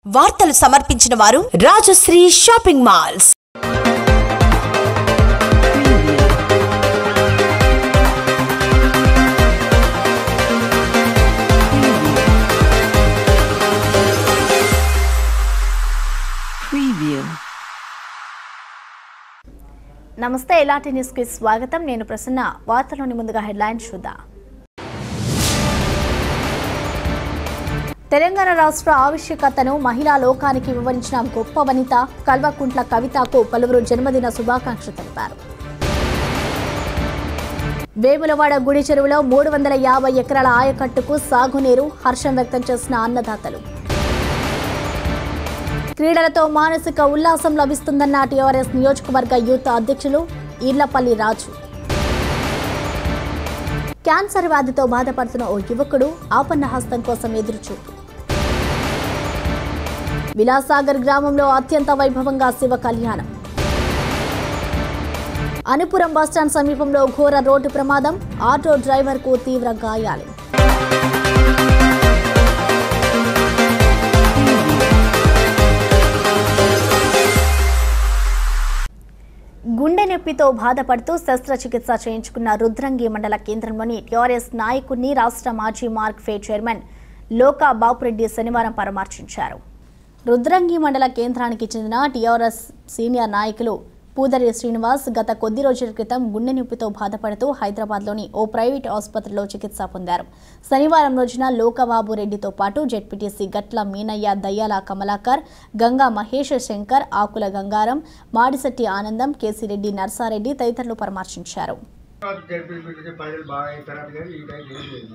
వార్తలు సమర్పించిన వారు రాజశ్రీ షాపింగ్ మాల్స్ Preview. నమస్తే ఎలాంటి న్యూస్ కి స్వాగతం నేను ప్రసన్న వార్తలోని ముందుగా హెడ్లైన్స్ చూద్దాం తెలంగాణ రాష్ట్ర ఆవశ్యకతను మహిళా లోకానికి వివరించిన గొప్ప వనిత కల్వకుంట్ల కవితకు పలువురు జన్మదిన శుభాకాంక్షలు తెలిపారు వేములవాడ గుడి చెరువులో మూడు వందల యాభై ఎకరాల ఆయకట్టుకు సాగునీరు హర్షం వ్యక్తం చేసిన అన్నదాతలు క్రీడలతో మానసిక ఉల్లాసం లభిస్తుందన్న టీఆర్ఎస్ నియోజకవర్గ యూత్ అధ్యక్షులు ఈర్లపల్లి రాజు క్యాన్సర్ వ్యాధితో బాధపడుతున్న ఓ యువకుడు ఆపన్న హస్తం కోసం ఎదురుచూపు విలాసాగర్ గ్రామంలో అత్యంత వైభవంగా శివ కళ్యాణం అనుపురం బస్టాండ్ సమీపంలో ఘోర రోడ్డు ప్రమాదం ఆటో డ్రైవర్కు తీవ్ర గాయాలు గుండె నొప్పితో బాధపడుతూ శస్త్రచికిత్స చేయించుకున్న రుద్రంగి మండల కేంద్రంలోని టీఆర్ఎస్ నాయకుడిని రాష్ట్ర మాజీ మార్క్ ఫే చైర్మన్ లోకా బాపురెడ్డి శనివారం పరామర్శించారు రుద్రంగి మండల కేంద్రానికి చెందిన టీఆర్ఎస్ సీనియర్ నాయకులు పూదరి శ్రీనివాస్ గత కొద్ది రోజుల క్రితం గుండె నొప్పితో బాధపడుతూ హైదరాబాద్లోని ఓ ప్రైవేట్ ఆసుపత్రిలో చికిత్స పొందారు శనివారం రోజున లోకబాబు రెడ్డితో పాటు జెడ్పీటీసీ గట్ల మీనయ్య దయ్యాల కమలాకర్ గంగా మహేష్ శంకర్ ఆకుల గంగారం మాడిశెట్టి ఆనందం కేసిరెడ్డి నర్సారెడ్డి తదితరులు పరామర్శించారు జరిపి ప్రజలు బాగా అవుతారు కానీ ఈ టైం ఏం లేదు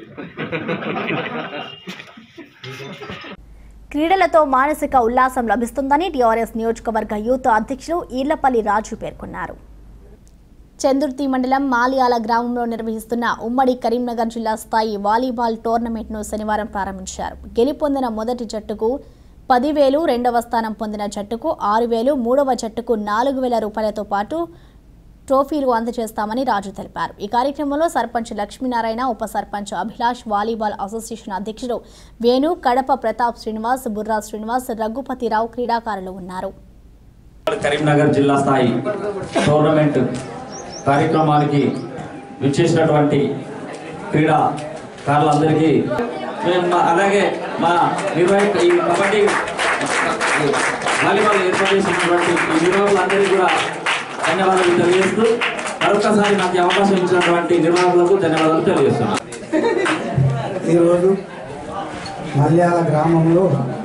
క్రీడలతో మానసిక ఉల్లాసం లభిస్తుందని టీఆర్ఎస్ నియోజకవర్గ యూత్ అధ్యక్షులు ఈర్లపల్లి రాజు పేర్కొన్నారు చందుర్తి మండలం మాలియాల గ్రామంలో నిర్వహిస్తున్న ఉమ్మడి కరీంనగర్ జిల్లా స్థాయి వాలీబాల్ టోర్నమెంట్ను శనివారం ప్రారంభించారు గెలుపొందిన మొదటి జట్టుకు పదివేలు రెండవ స్థానం పొందిన జట్టుకు ఆరు వేలు మూడవ జట్టుకు నాలుగు వేల రూపాయలతో పాటు ట్రోఫీలు అందజేస్తామని రాజు తెలిపారు ఈ కార్యక్రమంలో సర్పంచ్ లక్ష్మీనారాయణ ఉప సర్పంచ్ అభిలాష్ వాలీబాల్ అసోసియేషన్ అధ్యక్షుడు వేణు కడప ప్రతాప్ శ్రీనివాస్ బుర్రా శ్రీనివాస్ రఘుపతిరావు క్రీడాకారులు ఉన్నారు కరీంనగర్ జిల్లా స్థాయి టోర్నమెంట్ కార్యక్రమానికి విచ్చేసినటువంటి క్రీడాకారులందరికీ మేము మా- అలాగే మా నిర్వాహక ఈ కబడ్డీ వాలీబాల్ ఏర్పాటు చేసినటువంటి ఈ నిర్వాహకులందరికీ కూడా ధన్యవాదాలు తెలియజేస్తూ మరొకసారి నాకు ఈ అవకాశం ఇచ్చినటువంటి నిర్వాహకులకు ధన్యవాదాలు తెలియజేస్తున్నాను ఈరోజు మల్యాల గ్రామంలో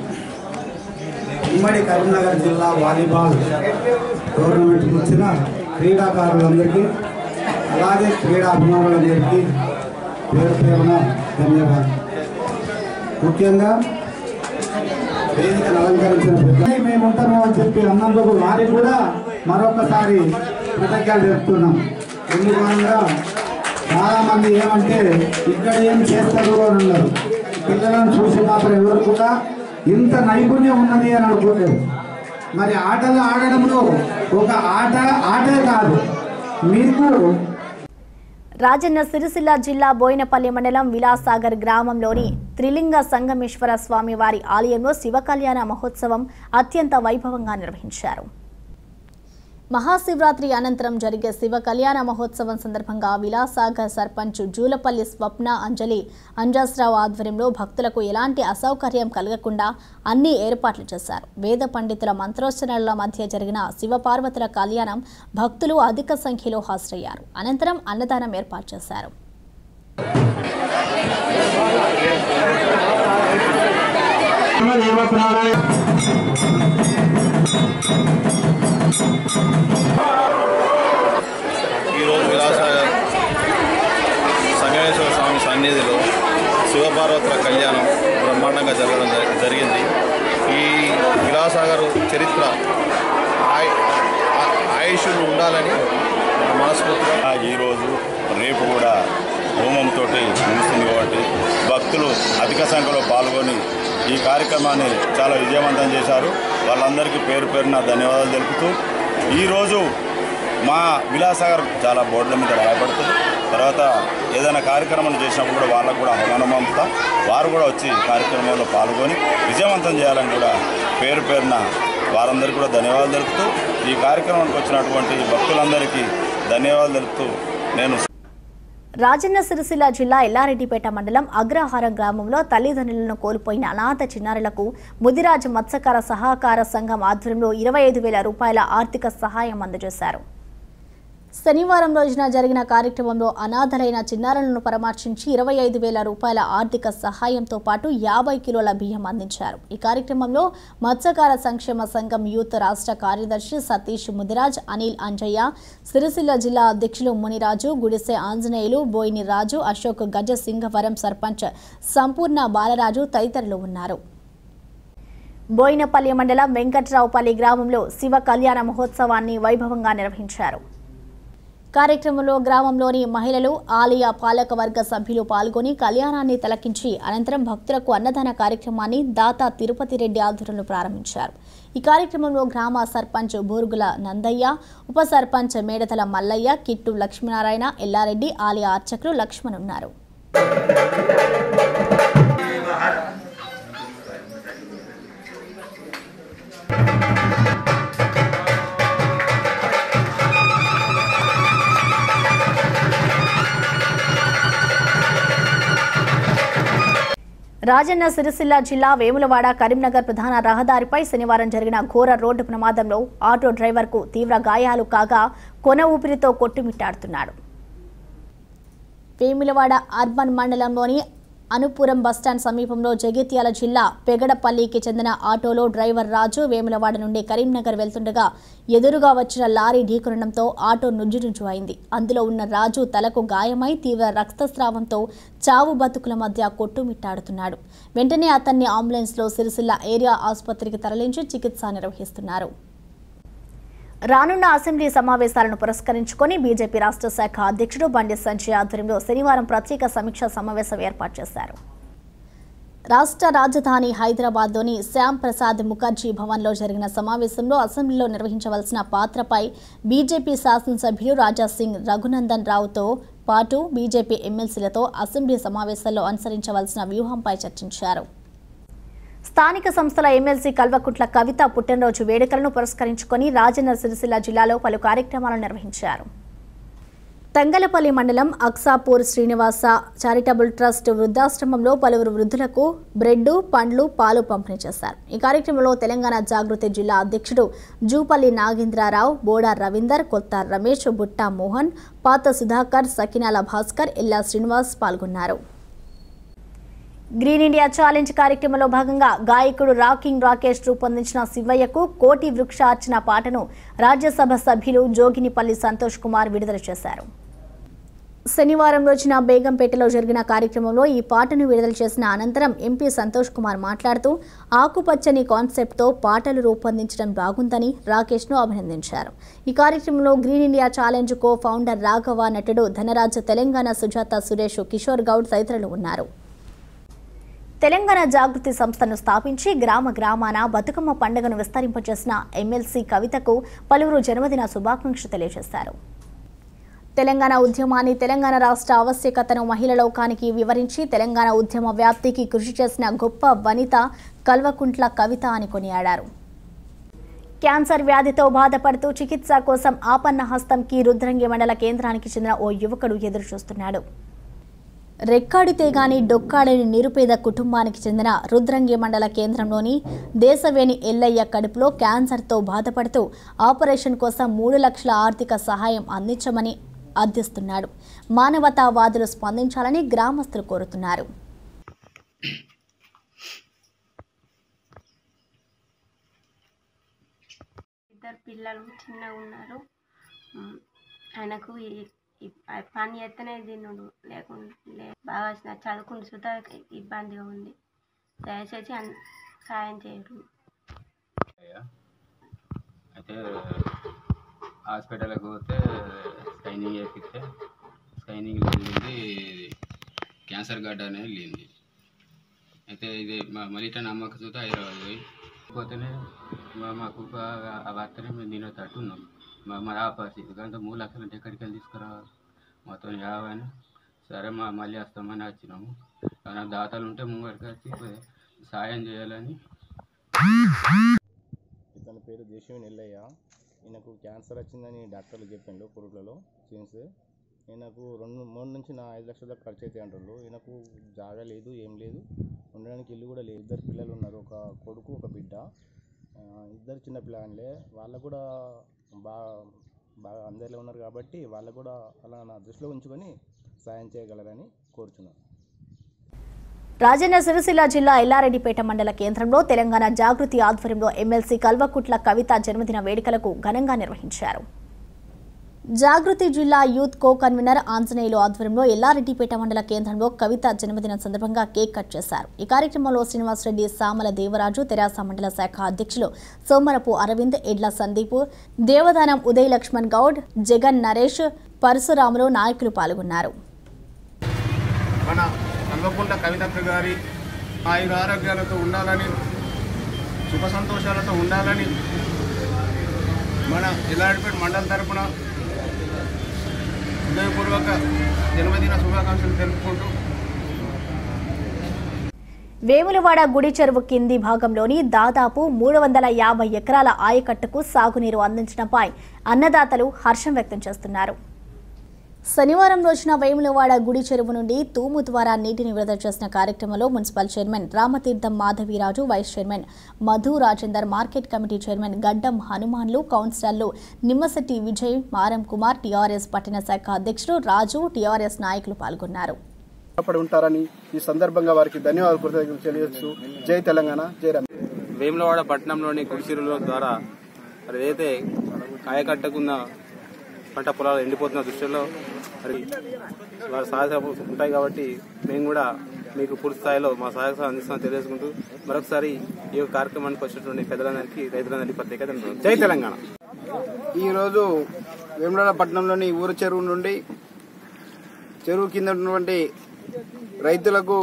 ఉమ్మడి కరీంనగర్ జిల్లా వాలీబాల్ టోర్నమెంట్కి వచ్చిన క్రీడాకారులందరికీ అలాగే క్రీడా అభిమానులందరికీ పేరు పేరున ధన్యవాదాలు ముఖ్యంగా వేదికను అలంకరించిన పెద్దలు మేము ఉంటాము అని చెప్పి అన్నందుకు వారికి కూడా మరొకసారి కృతజ్ఞతలు చెప్తున్నాం ఎందుకనగా చాలా మంది ఏమంటే ఇక్కడ ఏం చేస్తారు అని ఉన్నారు పిల్లలను చూసి మాత్రం ఎవరు కూడా ఇంత నైపుణ్యం ఉన్నది అని అనుకోలేదు మరి ఆటలు ఆడడంలో ఒక ఆట ఆటే కాదు మీకు రాజన్న సిరిసిల్ల జిల్లా బోయినపల్లి మండలం విలాసాగర్ గ్రామంలోని త్రిలింగ సంగమేశ్వర స్వామి వారి ఆలయంలో శివ కళ్యాణ మహోత్సవం అత్యంత వైభవంగా నిర్వహించారు మహాశివరాత్రి అనంతరం జరిగే శివ కళ్యాణ మహోత్సవం సందర్భంగా విలాసాగర్ సర్పంచ్ జూలపల్లి స్వప్న అంజలి అంజాస్రావు ఆధ్వర్యంలో భక్తులకు ఎలాంటి అసౌకర్యం కలగకుండా అన్ని ఏర్పాట్లు చేశారు వేద పండితుల మంత్రోచ్చరణల మధ్య జరిగిన శివపార్వతుల కళ్యాణం భక్తులు అధిక సంఖ్యలో హాజరయ్యారు అనంతరం అన్నదానం ఏర్పాటు చేశారు ఈరోజు విలాసాగర్ సంగమేశ్వర స్వామి సన్నిధిలో శివపార్వతుల కళ్యాణం బ్రహ్మాండంగా జరగడం జరి- జరిగింది ఈ విలాసాగర్ చరిత్ర ఆయ- ఆ- ఆయుష్లు ఉండాలని మనస్ఫూర్తిగా ఆ ఈరోజు రేపు కూడా హోమంతో ముగుస్తుంది కాబట్టి భక్తులు అధిక సంఖ్యలో పాల్గొని ఈ కార్యక్రమాన్ని చాలా విజయవంతం చేశారు వాళ్ళందరికీ పేరు పేరున ధన్యవాదాలు తెలుపుతూ ఈరోజు మా విలాసాగర్ చాలా బోర్డుల మీద రాయబడుతుంది తర్వాత ఏదైనా కార్యక్రమం చేసినప్పుడు కూడా వాళ్ళకు కూడా ఆహ్వానం పంపుతాం వారు కూడా వచ్చి కార్యక్రమంలో పాల్గొని విజయవంతం చేయాలని కూడా పేరు పేరున వారందరికీ కూడా ధన్యవాదాలు తెలుపుతూ ఈ కార్యక్రమానికి వచ్చినటువంటి భక్తులందరికీ ధన్యవాదాలు తెలుపుతూ నేను రాజన్న సిరిసిల్ల జిల్లా ఎల్లారెడ్డిపేట మండలం అగ్రహారం గ్రామంలో తల్లిదండ్రులను కోల్పోయిన అనాథ చిన్నారులకు ముదిరాజ్ మత్స్యకార సహకార సంఘం ఆధ్వర్యంలో ఇరవై ఐదు వేల రూపాయల ఆర్థిక సహాయం అందజేశారు శనివారం రోజున జరిగిన కార్యక్రమంలో అనాథలైన చిన్నారులను పరామర్శించి ఇరవై ఐదు వేల రూపాయల ఆర్థిక సహాయంతో పాటు యాభై కిలోల బియ్యం అందించారు ఈ కార్యక్రమంలో మత్స్యకార సంక్షేమ సంఘం యూత్ రాష్ట్ర కార్యదర్శి సతీష్ ముదిరాజ్ అనిల్ అంజయ్య సిరిసిల్ల జిల్లా అధ్యక్షులు మునిరాజు గుడిసె ఆంజనేయులు బోయిని రాజు అశోక్ గజ సింగవరం సర్పంచ్ సంపూర్ణ బాలరాజు తదితరులు ఉన్నారు బోయినపల్లి మండలం వెంకట్రావుపల్లి గ్రామంలో శివ కళ్యాణ మహోత్సవాన్ని వైభవంగా నిర్వహించారు కార్యక్రమంలో గ్రామంలోని మహిళలు ఆలయ పాలక వర్గ సభ్యులు పాల్గొని కళ్యాణాన్ని తిలకించి అనంతరం భక్తులకు అన్నదాన కార్యక్రమాన్ని దాతా తిరుపతి రెడ్డి ఆధ్వర్యంలో ప్రారంభించారు ఈ కార్యక్రమంలో గ్రామ సర్పంచ్ బూరుగుల నందయ్య ఉప సర్పంచ్ మేడతల మల్లయ్య కిట్టు లక్ష్మీనారాయణ ఎల్లారెడ్డి ఆలయ అర్చకులు లక్ష్మణ్ ఉన్నారు రాజన్న సిరిసిల్ల జిల్లా వేములవాడ కరీంనగర్ ప్రధాన రహదారిపై శనివారం జరిగిన ఘోర రోడ్డు ప్రమాదంలో ఆటో డ్రైవర్కు తీవ్ర గాయాలు కాగా కొన ఊపిరితో కొట్టుమిట్టాడుతున్నాడు వేములవాడ అర్బన్ మండలంలోని అనుపురం బస్టాండ్ సమీపంలో జగిత్యాల జిల్లా పెగడపల్లికి చెందిన ఆటోలో డ్రైవర్ రాజు వేములవాడ నుండి కరీంనగర్ వెళ్తుండగా ఎదురుగా వచ్చిన లారీ ఢీకొనడంతో ఆటో నుజ్జునుజ్జు అయింది అందులో ఉన్న రాజు తలకు గాయమై తీవ్ర రక్తస్రావంతో చావు బతుకుల మధ్య కొట్టుమిట్టాడుతున్నాడు వెంటనే అతన్ని అంబులెన్స్లో సిరిసిల్ల ఏరియా ఆసుపత్రికి తరలించి చికిత్స నిర్వహిస్తున్నారు రానున్న అసెంబ్లీ సమావేశాలను పురస్కరించుకొని బీజేపీ రాష్ట్ర శాఖ అధ్యక్షుడు బండి సంజయ్ ఆధ్వర్యంలో శనివారం ప్రత్యేక సమీక్షా సమావేశం ఏర్పాటు చేశారు రాష్ట్ర రాజధాని హైదరాబాద్లోని శ్యామ్ ప్రసాద్ ముఖర్జీ భవన్లో జరిగిన సమావేశంలో అసెంబ్లీలో నిర్వహించవలసిన పాత్రపై బీజేపీ శాసనసభ్యులు రాజా సింగ్ రఘునందన్ రావుతో పాటు బీజేపీ ఎమ్మెల్సీలతో అసెంబ్లీ సమావేశాల్లో అనుసరించవలసిన వ్యూహంపై చర్చించారు స్థానిక సంస్థల ఎమ్మెల్సీ కల్వకుట్ల కవిత పుట్టినరోజు వేడుకలను పురస్కరించుకొని రాజన్న సిరిసిల్ల జిల్లాలో పలు కార్యక్రమాలు నిర్వహించారు తంగలపల్లి మండలం అక్సాపూర్ శ్రీనివాస చారిటబుల్ ట్రస్ట్ వృద్ధాశ్రమంలో పలువురు వృద్ధులకు బ్రెడ్ పండ్లు పాలు పంపిణీ చేశారు ఈ కార్యక్రమంలో తెలంగాణ జాగృతి జిల్లా అధ్యక్షుడు జూపల్లి నాగేంద్రరావు బోడా రవీందర్ కొత్త రమేష్ బుట్టా మోహన్ పాత సుధాకర్ సకినాల భాస్కర్ ఎల్లా శ్రీనివాస్ పాల్గొన్నారు గ్రీన్ ఇండియా ఛాలెంజ్ కార్యక్రమంలో భాగంగా గాయకుడు రాకింగ్ రాకేష్ రూపొందించిన శివయ్యకు కోటి వృక్షార్చన పాటను రాజ్యసభ సభ్యులు జోగినిపల్లి సంతోష్ కుమార్ విడుదల చేశారు శనివారం రోజున బేగంపేటలో జరిగిన కార్యక్రమంలో ఈ పాటను విడుదల చేసిన అనంతరం ఎంపీ సంతోష్ కుమార్ మాట్లాడుతూ ఆకుపచ్చని కాన్సెప్ట్తో పాటలు రూపొందించడం బాగుందని రాకేష్ను అభినందించారు ఈ కార్యక్రమంలో green India challenge co founder Raghava నటుడు ధనరాజ్ తెలంగాణ సుజాత సురేష్ కిషోర్ గౌడ్ తదితరులు ఉన్నారు తెలంగాణ జాగృతి సంస్థను స్థాపించి గ్రామ గ్రామాన బతుకమ్మ పండుగను విస్తరింపజేసిన ఎమ్మెల్సీ కవితకు పలువురు జన్మదిన శుభాకాంక్షలు తెలియజేశారు తెలంగాణ ఉద్యమాన్ని తెలంగాణ రాష్ట్ర ఆవశ్యకతను మహిళ లోకానికి వివరించి తెలంగాణ ఉద్యమ వ్యాప్తికి కృషి చేసిన గొప్ప వనిత కల్వకుంట్ల కవిత అని కొనియాడారు క్యాన్సర్ వ్యాధితో బాధపడుతూ చికిత్స కోసం ఆపన్న హస్తంకి రుద్రంగి మండల కేంద్రానికి చెందిన ఓ యువకుడు ఎదురు చూస్తున్నాడు రెక్కాడితే గాని డొక్కాడని నిరుపేద కుటుంబానికి చెందిన రుద్రంగి మండల కేంద్రంలోని దేశవేణి ఎల్లయ్య కడుపులో క్యాన్సర్తో బాధపడుతూ ఆపరేషన్ కోసం మూడు లక్షల ఆర్థిక సహాయం అందించమని అర్థిస్తున్నాడు మానవతావాదులు స్పందించాలని గ్రామస్తులు కోరుతున్నారు ఇద్దరు పిల్లలు చిన్నగా ఉన్నారు ఉమ్, ఆయనకు ఈ- ఈ ప- పని ఎత్తనే తిన్నాడు లేకుండా లే బాగా చ- చదువుకుంటూ సుతా ఇబ్బందిగా ఉంది దయచేసి అన్- సాయం చేయరు అయితే హాస్పిటల్కి పోతే స్కైనింగ్ చేపిస్తే స్కైనింగ్ వెళ్ళింది క్యాన్సర్ గడ్డ అనేది వెళ్ళింది అయితే ఇది మా మలిట నమ్మక చూస్తే హైదరాబాద్ పోయి పోతేనే మా- మాకు ఆ- ఆ భర్తనే మేము తినేటట్టు ఉన్నాం మా మా ఆ పరిస్థితి కానీ మూడు లక్షలు అంటే ఎక్కడికి వెళ్ళి తీసుకురావాలి మొత్తం యాభై అని సరే మా మళ్ళీ వస్తామని వచ్చినాము కానీ దాతలు ఉంటే ముంగడికి వచ్చి కొద్దిగా సాయం చేయాలని ఇతని పేరు దేశం ఎల్లయ్య ఈయనకు క్యాన్సర్ వచ్చిందని డాక్టర్లు చెప్పిండు పురుగులలో సీన్స్ ఈయనకు రెండు మూడు నుంచి నా ఐదు లక్షల దాకా ఖర్చు అవుతాయి అంటారు ఈయనకు జాగా లేదు ఏం లేదు ఉండడానికి ఇల్లు కూడా లేదు ఇద్దరు పిల్లలు ఉన్నారు ఒక కొడుకు ఒక బిడ్డ ఆ, ఇద్దరు చిన్న పిల్లలే వాళ్ళకు కూడా బాగా బాగా అందరిలో ఉన్నారు కాబట్టి వాళ్ళకు కూడా అలా నా దృష్టిలో ఉంచుకొని సాయం చేయగలరని కోరుచున్నాను రాజన్న సిరిసిల్ల జిల్లా ఎల్లారెడ్డిపేట మండల కేంద్రంలో తెలంగాణ జాగృతి ఆధ్వర్యంలో ఎమ్మెల్సీ కల్వకుట్ల కవిత జన్మదిన వేడుకలకు ఘనంగా నిర్వహించారు జాగృతి జిల్లా యూత్ కో కన్వీనర్ ఆంజనేయులు ఆధ్వర్యంలో ఎల్లారెడ్డిపేట మండల కేంద్రంలో కవిత జన్మదినం సందర్భంగా కేక్ కట్ చేశారు ఈ కార్యక్రమంలో శ్రీనివాసరెడ్డి సామల దేవరాజు తెరాస మండల శాఖ అధ్యక్షులు సోమరపు అరవింద్ ఎడ్ల సందీప్ దేవదానం ఉదయ్ లక్ష్మణ్ గౌడ్ జగన్ నరేష్ పరశురాములు నాయకులు పాల్గొన్నారు మన కల్వకుంట కవితక్క గారి ఆయుర ఆరోగ్యాలతో ఉండాలని సుఖ సంతోషాలతో ఉండాలని మన ఎల్లాడిపేట మండలం తరపున హృదయపూర్వక జన్మదిన శుభాకాంక్షలు తెలుపుకుంటూ వేములవాడ గుడి చెరువు కింది భాగంలోని దాదాపు మూడు వందల యాభై ఎకరాల ఆయకట్టుకు సాగునీరు అందించడంపై అన్నదాతలు హర్షం వ్యక్తం చేస్తున్నారు శనివారం రోజున వేములవాడ గుడి చెరువు నుండి తూము ద్వారా నీటిని విడుదల చేసిన కార్యక్రమంలో municipal chairman Ramatheertham Madhaviraju vice chairman Madhu Rajender market committee chairman Gaddam Hanumanlu కౌన్సిలర్లు నిమ్మశెట్టి విజయ్ మారం కుమార్ టీఆర్ఎస్ పట్టణ శాఖ అధ్యక్షుడు రాజు టీఆర్ఎస్ నాయకులు పాల్గొన్నారు రుణపడి ఉంటారని ఈ సందర్భంగా వారికి ధన్యవాదాలు కృతజ్ఞతలు తెలియజేస్తూ జై తెలంగాణ జై రమ వేములవాడ పట్టణంలోని గుడిసిరుల ద్వారా మరి ఏదైతే కాయకట్టకున్న పంట పొలాలు ఎండిపోతున్న దృష్టిలో మరి వారి సహాయ సహకారాలు ఉంటాయి కాబట్టి మేము కూడా మీకు పూర్తి స్థాయిలో మా సహాయ సహకారం అందిస్తామని తెలియజేసుకుంటూ మరొకసారి ఈ యొక్క కార్యక్రమానికి వచ్చినటువంటి పెద్దలందరికీ రైతులందరికీ ప్రత్యేక ధన్యవాదాలు. జై తెలంగాణ ఈరోజు వేములవాడ పట్టణంలోని ఊరు చెరువు నుండి చెరువు కింద ఉన్నటువంటి రైతులకు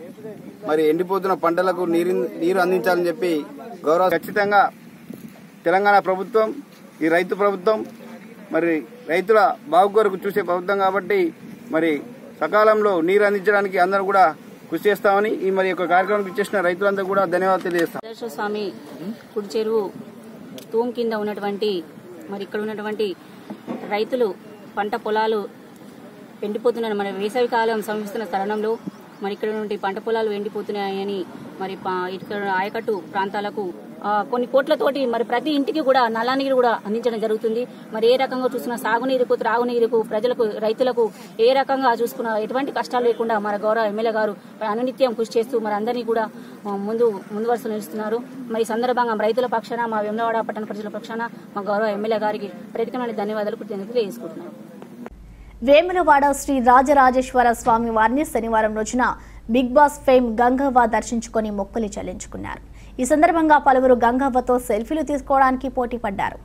మరి ఎండిపోతున్న పంటలకు నీరు నీరు అందించాలని చెప్పి గౌరవ ఖచ్చితంగా తెలంగాణ ప్రభుత్వం ఈ రైతు ప్రభుత్వం మరి రైతుల బాగు కొరకు చూసే ప్రభుత్వం కాబట్టి మరి సకాలంలో నీరు అందించడానికి అందరూ కూడా కృషి చేస్తామని ఈ మరి యొక్క కార్యక్రమానికి ఇచ్చేసిన రైతులందరూ కూడా ధన్యవాదాలు తెలియజేస్తాం వెంకటేశ్వర స్వామి కుడి చెరువు తూము కింద ఉన్నటువంటి మరి ఇక్కడ ఉన్నటువంటి రైతులు పంట పొలాలు ఎండిపోతున్న మన వేసవి కాలం సమీపిస్తున్న తరుణంలో మరి ఇక్కడ నుండి పంట పొలాలు ఎండిపోతున్నాయని మరి పా- ఇక్కడ ఆయకట్టు ప్రాంతాలకు ఆ, కొన్ని కోట్లతోటి మరి ప్రతి ఇంటికి కూడా నల్ల నీరు కూడా అందించడం జరుగుతుంది మరి ఏ రకంగా చూసుకున్న సాగునీరుకు త్రాగునీరుకు ప్రజలకు రైతులకు ఏ రకంగా చూసుకున్న ఎటువంటి కష్టాలు లేకుండా మన గౌరవ ఎమ్మెల్యే గారు అనునిత్యం కృషి చేస్తూ మరి అందరినీ కూడా ఆ, ముందు ముందు వరుస నిలుస్తున్నారు మరి ఈ సందర్భంగా రైతుల పక్షాన మా వెమ్లవాడ పట్టణ ప్రజల పక్షాన మా గౌరవ ఎమ్మెల్యే గారికి ప్రత్యేకమైన ధన్యవాదాలు కృతజ్ఞతలు తెలియజేసుకుంటున్నాను వేములవాడ శ్రీ రాజరాజేశ్వర స్వామి వారిని శనివారం రోజున బిగ్ బాస్ ఫేమ్ గంగవ్వ దర్శించుకొని మొక్కులు చెల్లించుకున్నారు ఈ సందర్భంగా పలువురు గంగవ్వతో సెల్ఫీలు తీసుకోవడానికి పోటీ పడ్డారు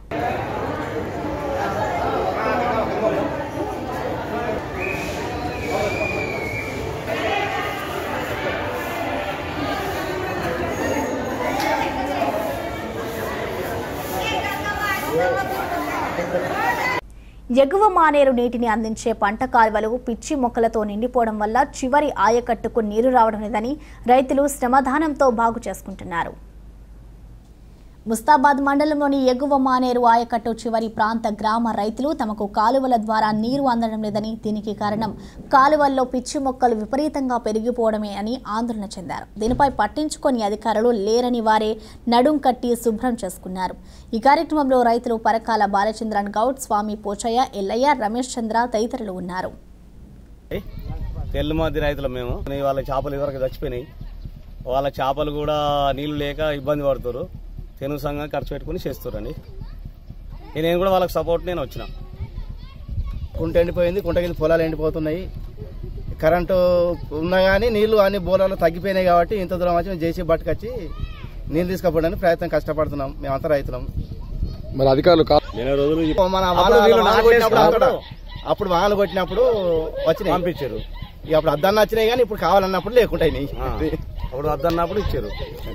ఎగువ మానేరు నీటిని అందించే పంట కాలువలు పిచ్చి మొక్కలతో నిండిపోవడం వల్ల చివరి ఆయకట్టుకు నీరు రావడం లేదని రైతులు శ్రమదానంతో బాగు చేసుకుంటున్నారు ముస్తాబాద్ మండలంలోని ఎగువ మానేరు ఆయకట్టు చివరి ప్రాంత గ్రామ రైతులు తమకు కాలువల ద్వారా నీరు అందడం లేదని దీనికి కారణం కాలువల్లో పిచ్చి మొక్కలు విపరీతంగా పెరిగిపోవడమే అని ఆందోళన చెందారు దీనిపై పట్టించుకొని అధికారులు లేరని వారే నడుం కట్టి శుభ్రం చేసుకున్నారు ఈ కార్యక్రమంలో రైతులు పరకాల బాలచంద్రన్ గౌడ్ స్వామి పోచయ్య ఎల్లయ్య రమేష్ చంద్ర తదితరులు ఉన్నారు తెల్లమాది రైతులు మేము వాళ్ళ చేపలు ఇవరకు చచ్చిపోయినాయి వాళ్ళ చేపలు కూడా నీళ్లు లేక ఇబ్బంది పడుతారు తెనుగు సంఘం ఖర్చు పెట్టుకుని చేస్తారండి నేను కూడా వాళ్ళకి సపోర్ట్ నేను వచ్చిన కుంట ఎండిపోయింది కుంట కింద పొలాలు ఎండిపోతున్నాయి కరెంటు ఉన్నా కానీ నీళ్లు అన్ని బోలాలు తగ్గిపోయినాయి కాబట్టి ఇంత దూరం వచ్చి మేము జేసీ పట్టుకొచ్చి నీళ్ళు తీసుకుపోవడానికి ప్రయత్నం కష్టపడుతున్నాం మేమంతా రైతులం మరి అధికారులు కా- మన అప్పుడు వాళ్ళు వీళ్ళు వానలు కొట్టినప్పుడు నాటేసినప్పుడు అక్కడ- అప్పుడు వానలు కొట్టినప్పుడు వచ్చినాయి పంపించారు ఇక అప్పుడు అద్దన్న వచ్చినాయి కానీ ఇప్పుడు కావాలన్నప్పుడు లేకుంటాయి అప్పుడు వద్దన్నప్పుడు ఇచ్చారు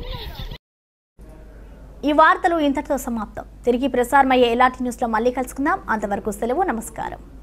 ఈ వార్తలు ఇంతటితో సమాప్తం తిరిగి ప్రసారమయ్యే ఎలాంటి న్యూస్లో మళ్ళీ కలుసుకుందాం అంతవరకు సెలవు నమస్కారం